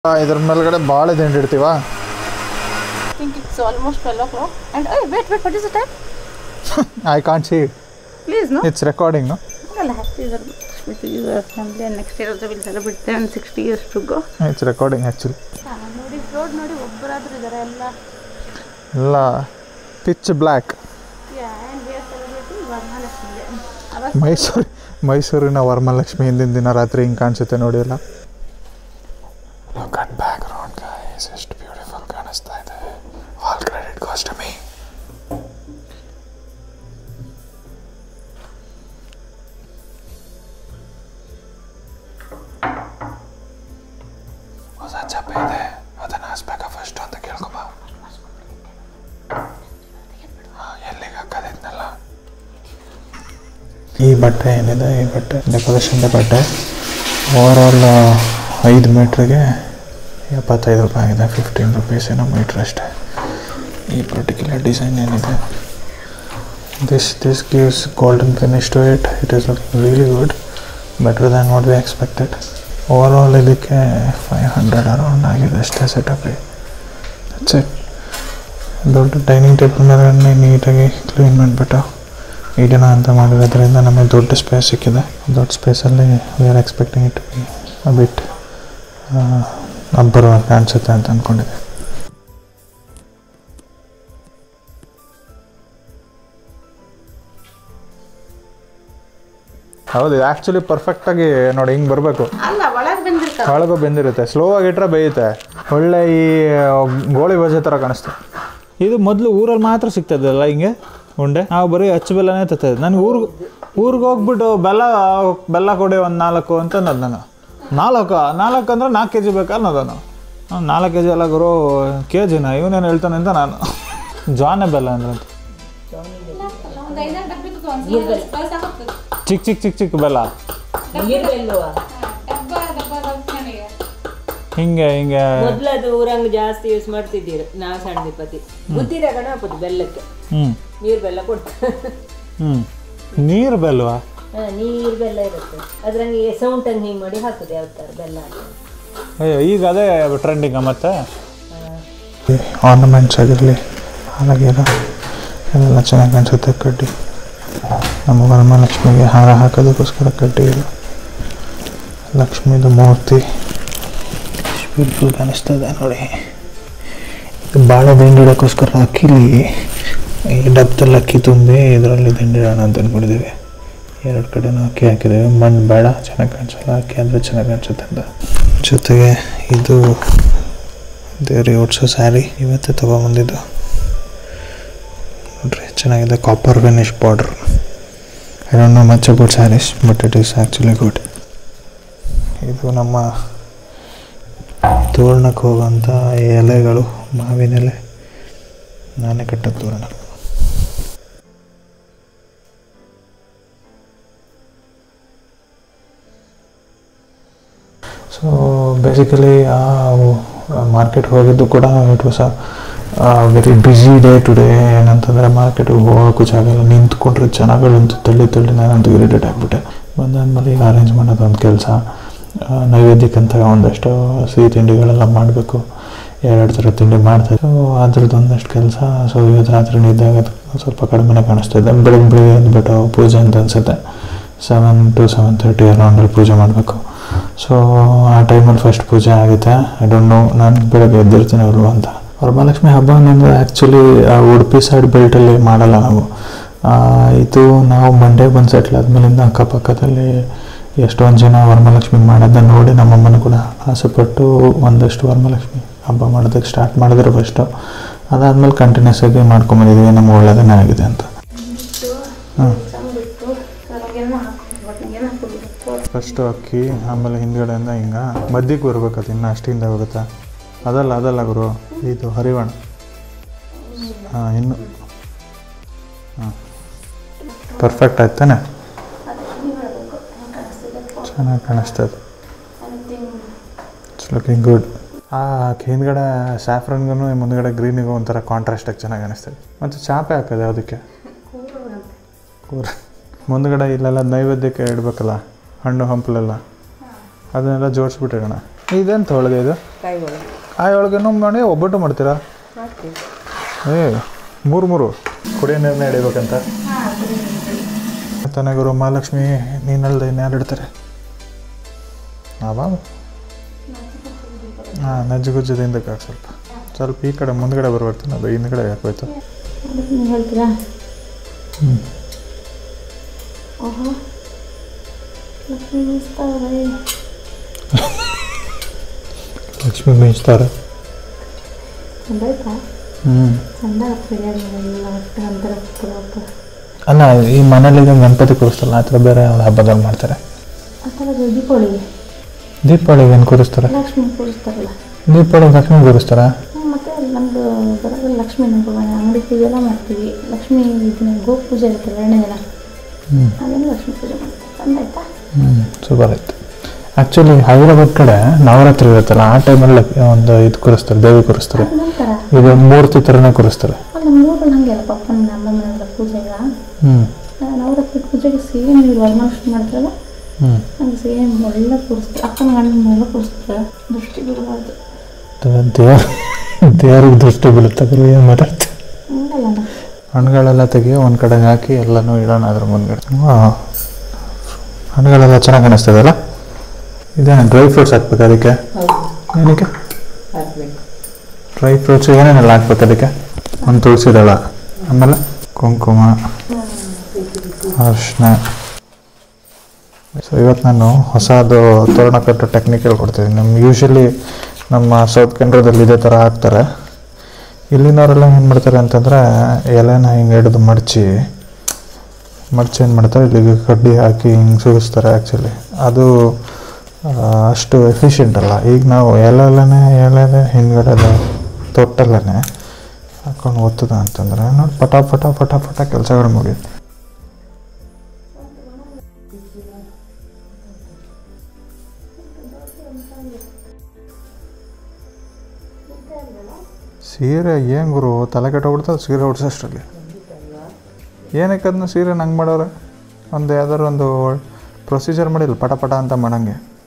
ಇದ್ರ ಮೇಲ್ಗಡೆ ಬಾಳೆ ದಿಂಡು ಇಡ್ತೀವ I think it's almost 12 o'clock. And oh, wait, wait, what is the time? I can't see Please, no? It's recording Well, happy with your family and next year also we'll celebrate 10 and 60 years to go. It's recording actually ನೋಡಿ road ನೋಡಿ ಒಬ್ಬರಾದ್ರೂ ಇದ್ದಾರೆ ಎಲ್ಲ ಎಲ್ಲ pitch black and we are celebrating Varamahalakshmi ಅವಾಗ ಮೈಸೂರು ಮೈಸೂರಿನ ವರಮಹಾಲಕ್ಷ್ಮಿ ಹಿಂದಿನ ದಿನ ರಾತ್ರಿ ಹಿಂಗೆ ಕಾಣಿಸುತ್ತೆ ನೋಡಿ ಎಲ್ಲ ಬ್ಯಾಕ್ ಗ್ರೌಂಡ್ ಗೈಸ್ ಎಷ್ಟು ಬ್ಯೂಟಿಫುಲ್ ಕಾಣಿಸ್ತಾ ಇದೆ all credit goes to me ಹೊಸ ಚಪ್ಪೆ ಇದೆ ಅದನ್ನು ಹಾಸ್ಬೇಕಾ ಫಸ್ಟ್ ಅಂತ ಕೇಳ್ಕೊಬ ಎಲ್ಲಿಗೆ ಹಾಕೋದಿದ್ನಲ್ಲ ಈ ಬಟ್ಟೆ ಏನಿದೆ ಈ ಬಟ್ಟೆ ಡೆಕೋರೇಷನ್ದ ಬಟ್ಟೆ ಓವರಾಲ್ ಐದು ಮೀಟ್ರಿಗೆ ಎಪ್ಪತ್ತೈದು ರೂಪಾಯಿ ಆಗಿದೆ ಫಿಫ್ಟೀನ್ ರುಪೀಸ್ ಏನೋ ಮೀಟ್ರ್ ಅಷ್ಟೇ ಈ ಪರ್ಟಿಕ್ಯುಲರ್ ಡಿಸೈನ್ ಏನಿದೆ this this gives golden finish to it it is really good better than what we expected overall ಇದಕ್ಕೆ ಫೈವ್ ಹಂಡ್ರೆಡ್ ಅರೌಂಡ್ ಆಗಿದೆ ಅಷ್ಟೇ ಸೆಟಪ್ಗೆ ದಟ್ಸ್ ಇಟ್ ದೊಡ್ಡ ಡೈನಿಂಗ್ ಟೇಬಲ್ ಮೇಲೆ ನೀಟಾಗಿ ಕ್ಲೀನ್ ಮಾಡಿಬಿಟ್ಟು ಈಡಿನ ಅಂತ ಮಾಡಿರೋದ್ರಿಂದ ನಮಗೆ ದೊಡ್ಡ ಸ್ಪೇಸ್ ಸಿಕ್ಕಿದೆ ದೊಡ್ಡ ಸ್ಪೇಸಲ್ಲಿ we are expecting it bit ಅಬ್ಬರ ಕಾಣಿಸುತ್ತೆ ಅಂತ ಅಂದ್ಕೊಂಡಿದ್ದೆ ಹೌದು ಇದು ಆ್ಯಕ್ಚುಲಿ ಪರ್ಫೆಕ್ಟಾಗಿ ನೋಡಿ ಹಿಂಗೆ ಬರಬೇಕು ಅಲ್ಲ ಒಳಗೆ ಬಂದಿರ್ತಾರೆ ಒಳಗೂ ಬೆಂದಿರುತ್ತೆ ಸ್ಲೋ ಆಗಿಟ್ರೆ ಬೇಯುತ್ತೆ ಒಳ್ಳೆ ಈ ಗೋಳಿ ಬಜೆ ಥರ ಕಾಣಿಸ್ತು ಇದು ಮೊದಲು ಊರಲ್ಲಿ ಮಾತ್ರ ಸಿಗ್ತದಲ್ಲ ಹಿಂಗೆ ಉಂಡೆ ನಾವು ಬರೀ ಅಚ್ಚು ಬೆಲ್ಲನೇ ತತ್ತದ ನನಗೆ ಊರಿಗೆ ಊರಿಗೆ ಹೋಗ್ಬಿಟ್ಟು ಬೆಲ್ಲ ಬೆಲ್ಲ ಕೊಡಿ ಒಂದು ನಾಲ್ಕು ಅಂತ ಅನ್ನೋದು ನಾನು ನಾಲ್ಕು ನಾಲ್ಕು ಅಂದ್ರೆ ನಾಲ್ಕು ಕೆ ಜಿ ಬೇಕಾ ಅನ್ನೋದು ನಾನು ಅವ್ನು ನಾಲ್ಕು ಕೆ ಜಿ ಎಲ್ಲ ಗುರು ಕೆ ಜಿನ ಇವನೇನು ಹೇಳ್ತಾನೆ ಅಂತ ನಾನು ಜಾನೆ ಬೆಲ್ಲ ಅಂದ್ರೆ ಅಂತ ಚಿಕ್ಕ ಚಿಕ್ಕ ಚಿಕ್ಕ ಚಿಕ್ಕ ಬೆಲ್ಲ ನೀರ್ಬೆಲ್ಲುವ ಹಿಂಗೆ ಹಿಂಗೆ ಮೊದ್ಲದು ಊರಂಗ್ ಜಾಸ್ತಿ ಯೂಸ್ ಮಾಡ್ತಿದ್ದೀರು ನಾವು ಸಣ್ಣ ದಿಪತಿ ಬುದ್ಧಿರ ಗಣಪತಿ ಬೆಲ್ಲಕ್ಕೆ ಹ್ಞೂ ನೀರ್ ಬೆಲ್ಲ ಕೊಡ್ತಾರೆ ಹ್ಞೂ ನೀರು ಬೆಲ್ವಾ ಹಾ ನೀರ್ ಬೆಲ್ಲ ಇರುತ್ತೆ ಅದ್ರಂಗೆ ಸೌಂಡ್ ಹಂಗೆ ಹಿಂಗೆ ಮಾಡಿ ಹಾಕುದು ಯಾವ ಥರ ಬೆಲ್ಲ ಅಂತ ಅಯ್ಯೋ ಈಗ ಅದೇ ಟ್ರೆಂಡಿಂಗ ಮತ್ತೆ ಆರ್ನಮೆಂಟ್ಸ್ ಆಗಿರಲಿ ಹಾಲಾಗಿರೋ ಎಲ್ಲ ಚೆನ್ನಾಗಿ ಕಾಣಿಸುತ್ತೆ ಕಡ್ಡಿ ನಮ್ಮ ವರಮಹಾಲಕ್ಷ್ಮಿಗೆ ಹಾರ ಹಾಕೋದಕ್ಕೋಸ್ಕರ ಕಡ್ಡಿ ಇದು ಲಕ್ಷ್ಮಿದು ಮೂರ್ತಿ ಬ್ಯೂಟಿಫುಲ್ ಕಾಣಿಸ್ತದೆ ನೋಡಿ ಇದು ಬಾಳೆ ದಿಂಡಿಡೋಕ್ಕೋಸ್ಕರ ಅಕ್ಕಿಲಿ ಈ ಡಬ್ಬದಲ್ಲಿ ಅಕ್ಕಿ ತುಂಬಿ ಇದರಲ್ಲಿ ದಿಂಡಿಡೋಣ ಅಂತ ಅಂದ್ಕೊಂಡಿದ್ದೀವಿ ಎರಡು ಕಡೆನೂ ಅಕ್ಕಿ ಹಾಕಿದ್ದೇವೆ ಮಣ್ಣು ಬೇಡ ಚೆನ್ನಾಗಿ ಕಾಣಿಸಲ್ಲ ಅಕ್ಕಿ ಅಂದರೆ ಚೆನ್ನಾಗಿ ಕಾಣಿಸುತ್ತೆ ಅಂತ ಜೊತೆಗೆ ಇದು ದೇವ್ರಿಗೆ ಓಡಿಸೋ ಸ್ಯಾರಿ ಇವತ್ತೇ ತೊಗೊಂಬಂದಿದ್ದು ನೋಡ್ರಿ ಚೆನ್ನಾಗಿದೆ copper finish border I don't know much about saris but it is actually good ಇದು ನಮ್ಮ ತೋರಣಕ್ಕೆ ಹೋಗುವಂಥ ಎಲೆಗಳು ಮಾವಿನ ಎಲೆ ನಾನೇ ಕಟ್ಟದ ತೋರಣ ಸೊ ಬೇಸಿಕಲಿ ಮಾರ್ಕೆಟ್ ಹೋಗಿದ್ದು ಕೂಡ it was very busy day today ಏನಂತಂದರೆ ಮಾರ್ಕೆಟಿಗೆ ಹೋಗೋಕ್ಕೂ ಜಾಗ ಇಲ್ಲ ನಿಂತ್ಕೊಂಡ್ರೆ ಜನಗಳಂತೂ ತಳ್ಳಿ ತಳ್ಳಿ ನಾನಂತೂ ಇರಿಟೇಟ್ ಆಗಿಬಿಟ್ಟೆ ಬಂದಾದ್ಮೇಲೆ ಈಗ ಅರೇಂಜ್ ಮಾಡೋದು ಒಂದು ಕೆಲಸ ನೈವೇದ್ಯಕ್ಕಂತ ಒಂದಷ್ಟು ಸಿಹಿ ತಿಂಡಿಗಳೆಲ್ಲ ಮಾಡಬೇಕು ಎರಡು ಥರ ತಿಂಡಿ ಮಾಡ್ತಾರೆ ಸೊ ಅದ್ರದ್ದು ಒಂದಷ್ಟು ಕೆಲಸ ಸೊ ಇವತ್ತು ರಾತ್ರಿ ನಿದ್ದಾಗ ಅದು ಸ್ವಲ್ಪ ಕಡಿಮೆನೇ ಕಾಣಿಸ್ತಾ ಇದೆ ಬೆಳಗ್ಗೆ ಬೆಳಿಗ್ಗೆ ಅಂದ್ಬಿಟ್ಟು ಪೂಜೆ ಅಂತ ಅನಿಸುತ್ತೆ ಸೆವೆನ್ ಟು ಸೆವೆನ್ ತರ್ಟಿ ಅರೌಂಡಲ್ಲಿ ಪೂಜೆ ಮಾಡಬೇಕು ಸೊ ಆ ಟೈಮಲ್ಲಿ ಫಸ್ಟ್ ಪೂಜೆ ಆಗುತ್ತೆ ಐ ಡೋಂಟ್ ನೋ ನಾನು ಬೆಳಗ್ಗೆ ಎದ್ದಿರ್ತೀನಿ ಅಲ್ವ ಅಂತ ವರಮಹಾಲಕ್ಷ್ಮಿ ಹಬ್ಬ ಅನ್ನೋದು ಆ್ಯಕ್ಚುಲಿ ಉಡುಪಿ ಸೈಡ್ ಬೆಲ್ಟಲ್ಲಿ ಮಾಡಲ್ಲ ನಾವು ಆ, ಇದು ನಾವು ಮಂಡ್ಯ ಬಂದು ಸೆಟ್ಲ್ ಆದಮೇಲಿಂದ ಅಕ್ಕಪಕ್ಕದಲ್ಲಿ ಎಷ್ಟೊಂದು ಜನ ವರಮಹಾಲಕ್ಷ್ಮಿ ಮಾಡೋದನ್ನ ನೋಡಿ ನಮ್ಮಮ್ಮನ ಕೂಡ ಆಸೆಪಟ್ಟು ಒಂದಷ್ಟು ವರಮಹಾಲಕ್ಷ್ಮಿ ಹಬ್ಬ ಮಾಡೋದಕ್ಕೆ ಸ್ಟಾರ್ಟ್ ಮಾಡಿದ್ರೆ ಫಸ್ಟು ಅದಾದಮೇಲೆ ಕಂಟಿನ್ಯೂಸ್ ಆಗಿ ಮಾಡ್ಕೊಂಬಂದಿದ್ದೀವಿ ನಮ್ಗೆ ಒಳ್ಳೆಯದೇ ಆಗಿದೆ ಅಂತ ಹಾಂ ಫಸ್ಟು ಅಕ್ಕಿ ಆಮೇಲೆ ಹಿಂದ್ಗಡೆಯಿಂದ ಹಿಂಗೆ ಮಧ್ಯಕ್ಕೆ ಬರ್ಬೇಕು ಅದು ಇನ್ನೂ ಅಷ್ಟಿಂದ ಹೋಗುತ್ತಾ ಅದಲ್ಲ ಅದಲ್ಲ ಗುರು ಇದು ಹರಿವಣ ಹಾಂ ಇನ್ನು ಹಾಂ ಪರ್ಫೆಕ್ಟ್ ಆಯ್ತಾನೆ ಚೆನ್ನಾಗಿ ಕಾಣಿಸ್ತದೆ ಇಟ್ಸ್ ಲುಕಿಂಗ್ ಗುಡ್ ಆ ಹಿಂದ್ಗಡೆ ಸ್ಯಾಫ್ರನ್ಗೂ ಮುಂದ್ಗಡೆ ಗ್ರೀನಿಗೂ ಒಂಥರ ಕಾಂಟ್ರಾಸ್ಟಾಗಿ ಚೆನ್ನಾಗಿ ಕಾಣಿಸ್ತದೆ ಮತ್ತು ಚಾಪೆ ಹಾಕೋದು ಅದಕ್ಕೆ ಕೂರ ಮುಂದ್ಗಡೆ ಇಲ್ಲೆಲ್ಲ ನೈವೇದ್ಯಕ್ಕೆ ಇಡಬೇಕಲ್ಲ ಹಣ್ಣು ಹಂಪಲೆಲ್ಲ ಅದನ್ನೆಲ್ಲ ಜೋಡಿಸ್ಬಿಟ್ಟಿರೋಣ ಇದೆಂತ ಹೋಳಿಗೆ ಇದು ಕಾಯಿ ಒಳಗೆ ಆ ಹೋಳಿಗೆನೂ ಮಾಡಿ ಒಬ್ಬಟ್ಟು ಮಾಡ್ತೀರಾ ಮಾಡ್ತೀವಿ ಏ ಮೂರು ಮೂರು ಕುಡಿಯೋ ನೀರನ್ನ ಹಿಡಿಬೇಕಂತ ತನ್ನ ಗುರು ಮಹಾಲಕ್ಷ್ಮಿ ನೀನಲ್ದೆ ಇನ್ಯಾರು ಇಡ್ತಾರೆ ಆವಾಗ ಹಾಂ ನಜ್ಜುಗುಜ್ಜದ ಹಿಂದಕ್ಕೆ ಹಾಕು ಸ್ವಲ್ಪ ಸ್ವಲ್ಪ ಈ ಕಡೆ ಮುಂದ್ಗಡೆ ಬರ್ಬರ್ತೀನಿ ಅದು ಹಿಂದ್ಗಡೆ ಹಾಕೋಯ್ತು ಅದಕ್ಕೆ ನೀವು ಹೇಳ್ತೀರಾ ಹ್ಞೂ ಓಹೋ ಲಕ್ಷ್ಮೀ ಮಿಸ್ತಾವ್ರೆ ಲಕ್ಷ್ಮಿ ಮೀಸ್ತಾರೆ ಚಂದಾಯ್ತಾ ಹ್ಞೂ ಚಂದ ಬಿರಿಯಾನಿ ಎಲ್ಲ ಒಟ್ಟು ಅಂತರ ಪುಲಾವ್ ಅಲ್ಲ ಈ ಮನೇಲಿ ಗಣಪತಿ ಕೂರಿಸ್ತಲ್ಲ ಆ ಥರ ಬೇರೆ ಯಾವ್ದು ಹಬ್ಬದಲ್ಲಿ ಮಾಡ್ತಾರೆ ಆ ಥರ ದೀಪಾವಳಿಗೆ ದೀಪಾವಳಿಗೆ ಏನು ಕೂರಿಸ್ತಾರೆ ಲಕ್ಷ್ಮಿ ಕೂರಿಸ್ತಾರಲ್ಲ ದೀಪಾವಳಿಗೆ ಲಕ್ಷ್ಮಿ ಕೂರಿಸ್ತಾರಾ ಹ್ಮ್, ಮತ್ತೆ ನಮ್ಮದು ಬರೋದು ಲಕ್ಷ್ಮೀ ನಮಗೋಣ ಅಂಗಡಿ ಪೂಜೆ ಎಲ್ಲ ಮಾಡ್ತೀವಿ ಲಕ್ಷ್ಮೀ ಇದನ್ನ ಗೋ ಪೂಜೆ ಇರುತ್ತಲ್ಲ ಎರಡನೇ ದಿನ ಹ್ಞೂ ಅದನ್ನು ಲಕ್ಷ್ಮೀ ಪೂಜೆ ಮಾಡ್ತೀವಿ ಚಂದ ಆಯ್ತಾ ಹ್ಞೂ ಸೂಪರ್ ಆಯ್ತು ಆ್ಯಕ್ಚುಲಿ ಹೈದರಾಬಾದ್ ಕಡೆ ನವರಾತ್ರಿ ಇರುತ್ತಲ್ಲ ಆ ಟೈಮಲ್ಲಿ ಒಂದು ಇದು ಕೂರಿಸ್ತಾರೆ ದೇವಿ ಕೂರಿಸ್ತಾರೆ ಅದು ನಂತರ ಇದು ಮೂರ್ತಿ ಥರನೇ ಕೂರಿಸ್ತಾರೆ ಅಲ್ಲ ಮೂರು ಹಂಗೆ ಅಲ್ಲ ಪಪ್ಪನ ನಮ್ಮ ಮನೆಯಲ್ಲ ಪೂಜೆಗ ಹ್ಞೂ ನವರಾತ್ರಿ ಪೂಜೆಗೆ ಸೇಮ್ ನೀವು ವರಮಹಾಲಕ್ಷ್ಮಿ ಮಾಡ್ತಾರಲ್ಲ ಹ್ಞೂ ಹಂಗೆ ಸೇಮ್ ಎಲ್ಲ ಕೂರಿಸ್ತಾರೆ ಅಕ್ಕನ ಗಂಡನ ಎಲ್ಲ ಕೂರಿಸ್ತಾರೆ ದೃಷ್ಟಿ ಬೀಳಬಾರ್ದು ದೇವ್ರ ದೇವ್ರಿಗೆ ದೃಷ್ಟಿ ಬೀಳುತ್ತೆ ಏನು ಮಾತಾಡ್ತೆ ಹಂಗಲ್ಲ ಅಣ್ಣ. ಹಣ್ಣುಗಳೆಲ್ಲ ತೆಗಿ ಒಂದು ಕಡೆಗೆ ಹಾಕಿ ಎಲ್ಲನೂ ಇಡೋಣ ಅದ್ರ ಮುಂದ್ಗಡೆ ಹಾಂ ಹಣ್ಣುಗಳೆಲ್ಲ ಚೆನ್ನಾಗಿ ಕಾಣಿಸ್ತದಲ್ಲ ಇದೇನು ಡ್ರೈ ಫ್ರೂಟ್ಸ್ ಹಾಕ್ಬೇಕು ಅದಕ್ಕೆ ಹೌದು ಏನಕ್ಕೆ ಹಾಕ್ಬೇಕು ಡ್ರೈ ಫ್ರೂಟ್ಸ್ ಏನೇನೆಲ್ಲ ಹಾಕ್ಬೇಕು ಅದಕ್ಕೆ ಒಂದು ತುಳಸಿ ದಳ ಆಮೇಲೆ ಕುಂಕುಮ ಅರಿಶಿನ ಸೊ ಇವತ್ತು ನಾನು ಹೊಸದು ತೋರಣ ಕಟ್ಟೋ ಟೆಕ್ನಿಕ್ ಹೇಳ್ಕೊಡ್ತೀನಿ ನಮ್ಮ ಯೂಶಲಿ ನಮ್ಮ ಸೌತ್ ಕೆನರಾದಲ್ಲಿ ಇದೇ ಥರ ಹಾಕ್ತಾರೆ ಇಲ್ಲಿನವರೆಲ್ಲ ಏನು ಮಾಡ್ತಾರೆ ಅಂತಂದರೆ ಎಲೆನ ಹಿಂಗೆ ಹಿಡಿದು ಮಡಚಿ ಮಡಚಿ ಏನು ಮಾಡ್ತಾರೆ ಇಲ್ಲಿಗೆ ಕಡ್ಡಿ ಹಾಕಿ ಹಿಂಗೆ ಸುಗಿಸ್ತಾರೆ ಆ್ಯಕ್ಚುಲಿ ಅದು ಆ, ಅಷ್ಟು ಎಫಿಷಿಯೆಂಟ್ ಅಲ್ಲ ಈಗ ನಾವು ಎಲೆಲ್ಲೇ ಎಲೆಲೆ ಹಿಂದ್ಗಡೆ ತೊಟ್ಟಲ್ಲೇ ಹಾಕೊಂಡು ಒತ್ತದ ಅಂತಂದ್ರೆ ನೋಡಿ ಪಟ ಪಟ ಪಟ ಪಟ ಕೆಲಸಗಳು ಮುಗಿಯುತ್ತೆ ಸೀರೆ ಏನು ಗುರು ತಲೆ ಕೆಟ್ಟೋಗ್ಬಿಡ್ತದೆ ಸೀರೆ ಉಡ್ಸೋಷ್ಟರಲ್ಲಿ ಏನಕ್ಕೆ ಅದನ್ನ ಸೀರೆ ನಂಗೆ ಮಾಡೋರೆ ಒಂದು ಯಾವ್ದಾರು ಒಂದು ಪ್ರೊಸೀಜರ್ ಮಾಡಿಲ್ಲ ಪಟ ಪಟ ಅಂತ ಮಾಡಂಗೆ